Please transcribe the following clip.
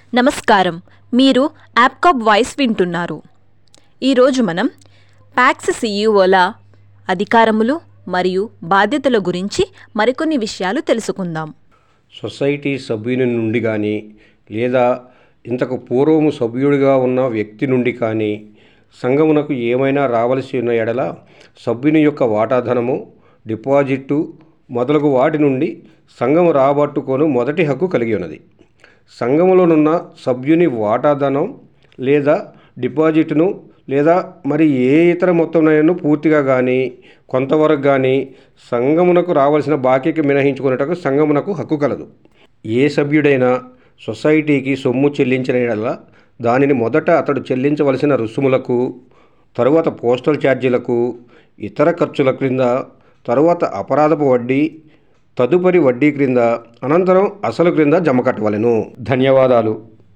నమస్కారం మీరు యాప్కాప్ వాయిస్ వింటున్నారు ఈరోజు మనం ప్యాక్స్ సీఈఓల అధికారములు మరియు బాధ్యతల గురించి మరికొన్ని విషయాలు తెలుసుకుందాం సొసైటీ సభ్యుని నుండి కానీ లేదా ఇంతకు పూర్వము సభ్యుడిగా ఉన్న వ్యక్తి నుండి కానీ సంఘమునకు ఏమైనా రావలసి ఉన్న ఎడల సభ్యుని యొక్క వాటాధనము డిపాజిట్టు మొదలగు వాటి నుండి సంఘము రాబట్టుకొను మొదటి హక్కు కలిగి ఉన్నది సంఘములోనున్న సభ్యుని వాటాధనం లేదా డిపాజిట్ను లేదా మరి ఏ ఇతర మొత్తంను పూర్తిగా కానీ కొంతవరకు కానీ సంఘమునకు రావాల్సిన బాకీకి మినహించుకున్నటకు సంఘమునకు హక్కు కలదు ఏ సభ్యుడైనా సొసైటీకి సొమ్ము చెల్లించిన యెడల దానిని మొదట అతడు చెల్లించవలసిన రుసుములకు తరువాత పోస్టల్ ఛార్జీలకు ఇతర ఖర్చుల క్రింద తరువాత అపరాధపు వడ్డీ తదుపరి వడ్డీ క్రింద అనంతరం అసలు క్రింద జమ కట్టవలెను ధన్యవాదాలు